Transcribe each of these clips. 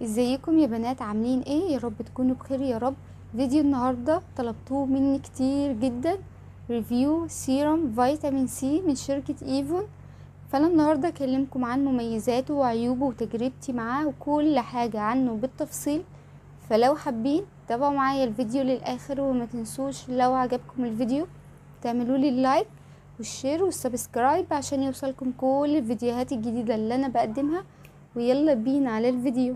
ازيكم يا بنات عاملين ايه يا رب تكونوا بخير يا رب فيديو النهارده طلبتوه مني كتير جدا ريفيو سيروم فيتامين سي من شركة ايفون فانا النهارده اكلمكم عن مميزاته وعيوبه وتجربتي معاه وكل حاجة عنه بالتفصيل فلو حابين تابعوا معايا الفيديو للاخر وما تنسوش لو عجبكم الفيديو تعملوا لي اللايك والشير والسبسكرايب عشان يوصلكم كل الفيديوهات الجديدة اللي انا بقدمها ويلا بينا على الفيديو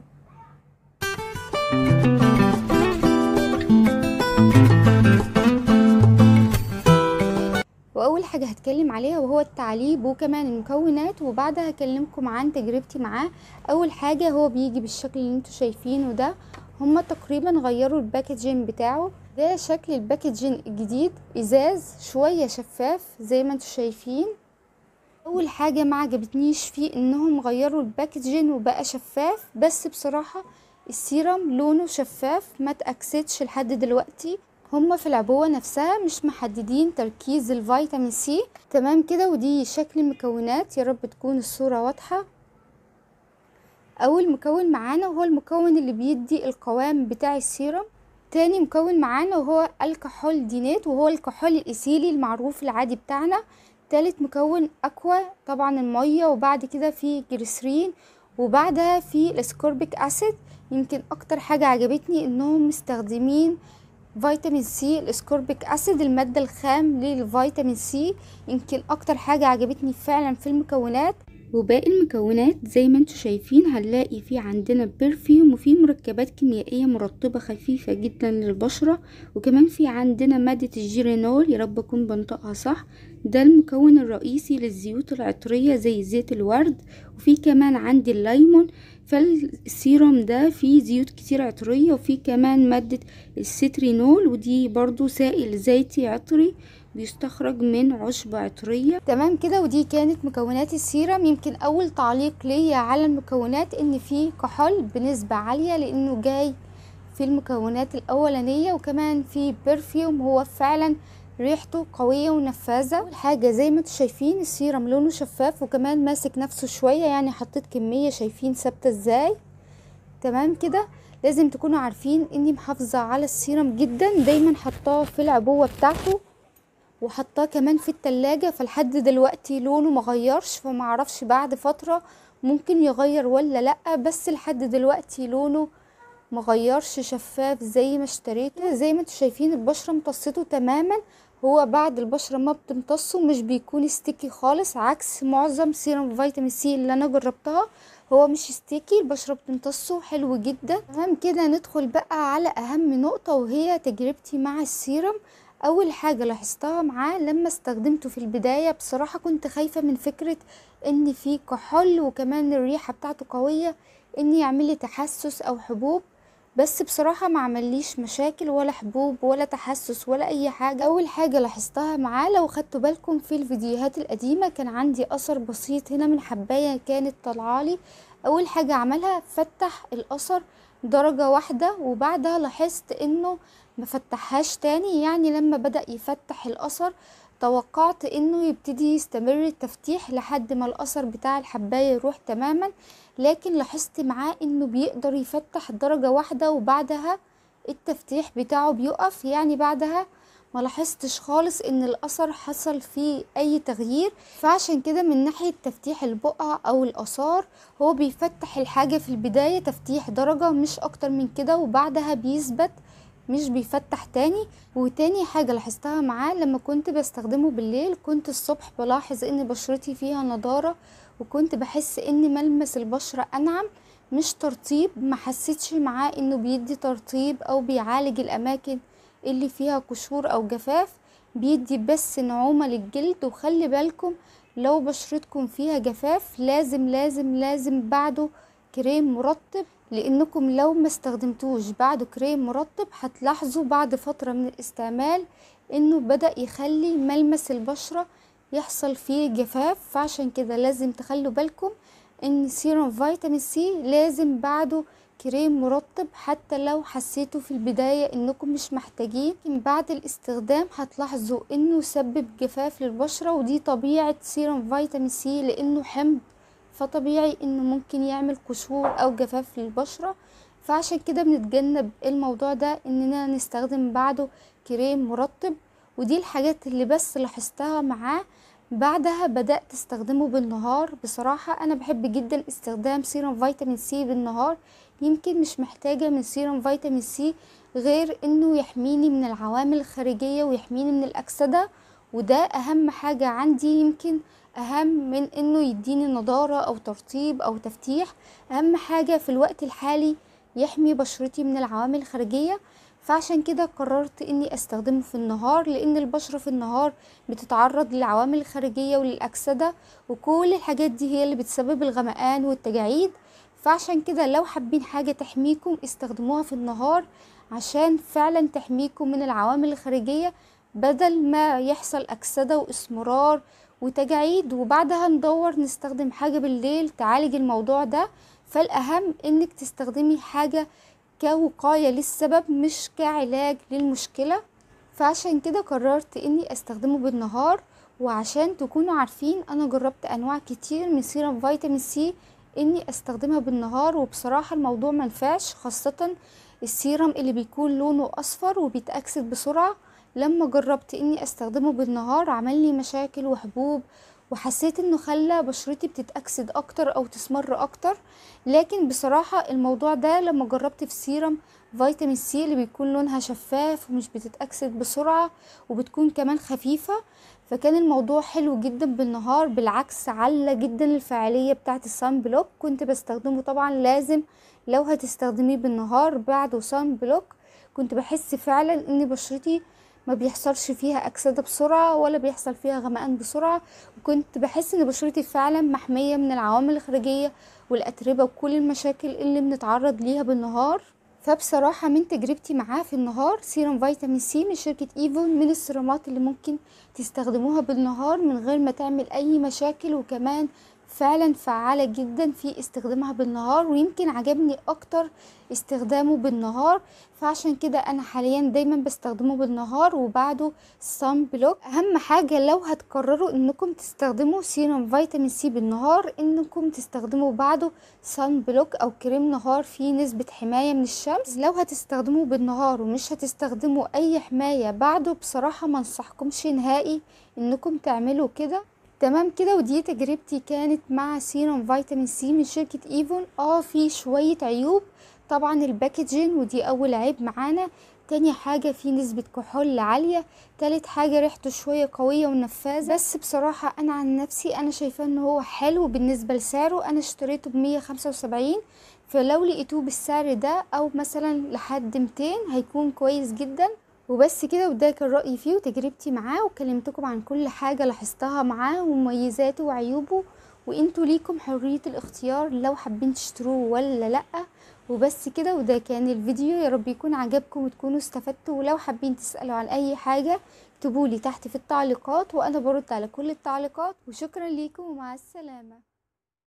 واول حاجه هتكلم عليها وهو التعليب وكمان المكونات وبعدها هكلمكم عن تجربتي معاه اول حاجه هو بيجي بالشكل اللي انتوا شايفينه ده هما تقريبا غيروا الباكجين بتاعه ده شكل الباكجين الجديد ازاز شويه شفاف زي ما انتوا شايفين اول حاجه ما عجبتنيش فيه انهم غيروا الباكجين وبقى شفاف بس بصراحه السيرم لونه شفاف ما تاكسدش لحد دلوقتي هما في العبوة نفسها مش محددين تركيز الفيتامين سي تمام كده ودي شكل المكونات يا رب تكون الصورة واضحة اول مكون معانا وهو المكون اللي بيدي القوام بتاع السيرم تاني مكون معانا وهو الكحول دينات وهو الكحول الايثيلي المعروف العادي بتاعنا تالت مكون اكوا طبعا المية وبعد كده في جليسرين وبعدها في الاسكوربيك اسيد يمكن اكتر حاجة عجبتني انهم مستخدمين فيتامين سي الاسكوربيك اسيد المادة الخام للفيتامين سي يمكن اكتر حاجة عجبتني فعلا في المكونات وباقي المكونات زي ما انتوا شايفين هنلاقي في عندنا برفيوم وفي مركبات كيميائية مرطبة خفيفة جدا للبشرة وكمان في عندنا مادة الجيرينول يا رب اكون بنطقها صح ده المكون الرئيسي للزيوت العطرية زي زيت الورد وفي كمان عندي الليمون فالسيروم ده فيه زيوت كتير عطرية وفي كمان مادة السترينول ودي برضو سائل زيتي عطري بيستخرج من عشبة عطرية تمام كده ودي كانت مكونات السيرم يمكن اول تعليق ليا على المكونات ان في كحول بنسبة عالية لانه جاي في المكونات الاولانية وكمان في برفيوم هو فعلا ريحته قوية ونفاذة أول حاجة زي ما انتوا شايفين السيرم لونه شفاف وكمان ماسك نفسه شوية يعني حطيت كمية شايفين ثابتة ازاي تمام كده لازم تكونوا عارفين اني محافظة على السيرم جدا دايما حطاه في العبوة بتاعته وحطاه كمان في التلاجة فلحد دلوقتي لونه مغيرش فمعرفش بعد فترة ممكن يغير ولا لأ بس لحد دلوقتي لونه مغيرش شفاف زي ما اشتريته زي ما انتوا شايفين البشرة امتصته تماما هو بعد البشرة ما بتمتصه مش بيكون ستيكي خالص عكس معظم سيرم فيتامين سي اللي انا جربتها هو مش ستيكي البشرة بتمتصه حلو جدا تمام كده ندخل بقى على اهم نقطة وهي تجربتي مع السيرم اول حاجة لاحظتها معاه لما استخدمته في البداية بصراحة كنت خايفة من فكرة ان في كحول وكمان الريحة بتاعته قوية ان يعملي تحسس او حبوب بس بصراحة ما عمليش مشاكل ولا حبوب ولا تحسس ولا اي حاجة اول حاجة لاحظتها معاه لو خدتوا بالكم في الفيديوهات القديمة كان عندي اثر بسيط هنا من حباية كانت طالعالي اول حاجة عملها فتح الاثر درجة واحدة وبعدها لاحظت انه ما فتحهاش تاني يعني لما بدأ يفتح الاثر توقعت انه يبتدي يستمر التفتيح لحد ما الاثر بتاع الحباية يروح تماما لكن لاحظت معاه انه بيقدر يفتح درجة واحدة وبعدها التفتيح بتاعه بيقف يعني بعدها ما لاحظتش خالص ان الاثر حصل فيه اي تغيير فعشان كده من ناحية تفتيح البقع او الاثار هو بيفتح الحاجة في البداية تفتيح درجة مش اكتر من كده وبعدها بيثبت مش بيفتح تاني وتاني حاجة لاحظتها معاه لما كنت بستخدمه بالليل كنت الصبح بلاحظ ان بشرتي فيها نضارة وكنت بحس ان ملمس البشرة انعم مش ترطيب ما حسيتش معاه انه بيدي ترطيب او بيعالج الاماكن اللي فيها قشور او جفاف بيدي بس نعومة للجلد وخلي بالكم لو بشرتكم فيها جفاف لازم لازم لازم بعده كريم مرطب لانكم لو ما استخدمتوش بعده كريم مرطب هتلاحظوا بعد فترة من الاستعمال انه بدأ يخلي ملمس البشرة يحصل فيه جفاف فعشان كده لازم تخلوا بالكم ان سيروم فيتامين سي لازم بعده كريم مرطب حتى لو حسيتوا في البداية انكم مش محتاجين بعد الاستخدام هتلاحظوا انه يسبب جفاف للبشرة ودي طبيعة سيروم فيتامين سي لانه حمض فطبيعي انه ممكن يعمل قشور او جفاف للبشرة فعشان كده بنتجنب الموضوع ده اننا نستخدم بعده كريم مرطب ودي الحاجات اللي بس لاحظتها معاه بعدها بدأت استخدمه بالنهار بصراحة انا بحب جدا استخدام سيروم فيتامين سي بالنهار يمكن مش محتاجة من سيروم فيتامين سي غير انه يحميني من العوامل الخارجية ويحميني من الاكسدة وده اهم حاجة عندي يمكن اهم من انه يديني نضارة او ترطيب او تفتيح اهم حاجة في الوقت الحالي يحمي بشرتي من العوامل الخارجية فعشان كده قررت اني استخدمه في النهار لان البشرة في النهار بتتعرض للعوامل الخارجية وللأكسدة وكل الحاجات دي هي اللي بتسبب الغمقان والتجاعيد فعشان كده لو حابين حاجة تحميكم استخدموها في النهار عشان فعلا تحميكم من العوامل الخارجية بدل ما يحصل أكسدة وإسمرار وتجاعيد وبعدها ندور نستخدم حاجة بالليل تعالج الموضوع ده فالأهم انك تستخدمي حاجة كوقاية للسبب مش كعلاج للمشكلة فعشان كده قررت اني استخدمه بالنهار وعشان تكونوا عارفين انا جربت انواع كتير من سيرم فيتامين سي اني استخدمها بالنهار وبصراحة الموضوع منفعش خاصة السيرم اللي بيكون لونه اصفر وبيتأكسد بسرعة لما جربت اني استخدمه بالنهار عمل لي مشاكل وحبوب وحسيت انه خلى بشرتي بتتأكسد اكتر او تسمر اكتر لكن بصراحة الموضوع ده لما جربت في سيرم فيتامين سي اللي بيكون لونها شفاف ومش بتتأكسد بسرعة وبتكون كمان خفيفة فكان الموضوع حلو جدا بالنهار بالعكس على جدا الفعالية بتاعة السان بلوك كنت بستخدمه طبعا لازم لو هتستخدميه بالنهار بعده سان بلوك كنت بحس فعلا ان بشرتي ما بيحصلش فيها أكسدة بسرعة ولا بيحصل فيها غمقان بسرعة وكنت بحس ان بشرتي فعلا محمية من العوامل الخارجية والأتربة وكل المشاكل اللي بنتعرض ليها بالنهار فبصراحة من تجربتي معاه في النهار سيرم فيتامين سي من شركة ايفون من السيرامات اللي ممكن تستخدموها بالنهار من غير ما تعمل اي مشاكل وكمان فعلا فعالة جدا في استخدامها بالنهار ويمكن عجبني اكتر استخدامه بالنهار فعشان كده انا حاليا دايما بستخدمه بالنهار وبعده صن بلوك اهم حاجة لو هتقرروا انكم تستخدموا سيروم فيتامين سي بالنهار انكم تستخدموا بعده صن بلوك او كريم نهار فيه نسبة حماية من الشمس لو هتستخدموه بالنهار ومش هتستخدموا اي حماية بعده بصراحة ما انصحكمش نهائي انكم تعملوا كده تمام كده ودي تجربتي كانت مع سيروم فيتامين سي من شركة ايفون اه في شوية عيوب طبعا الباكجين ودي اول عيب معانا تاني حاجة في نسبة كحول عالية تالت حاجة ريحته شوية قوية ونفاذة بس بصراحة انا عن نفسي انا شايفاه ان هو حلو بالنسبة لسعره انا اشتريته بمية خمسة وسبعين فلو لقيتوه بالسعر ده او مثلا لحد ميتين هيكون كويس جدا وبس كده وده كان رأيي فيه وتجربتي معاه وكلمتكم عن كل حاجة لاحظتها معاه ومميزاته وعيوبه وانتوا ليكم حرية الاختيار لو حابين تشتروه ولا لأ وبس كده وده كان الفيديو يا رب يكون عجبكم وتكونوا استفدتوا ولو حابين تسألوا عن اي حاجة اكتبولي تحت في التعليقات وانا برد على كل التعليقات وشكرا ليكم ومع السلامة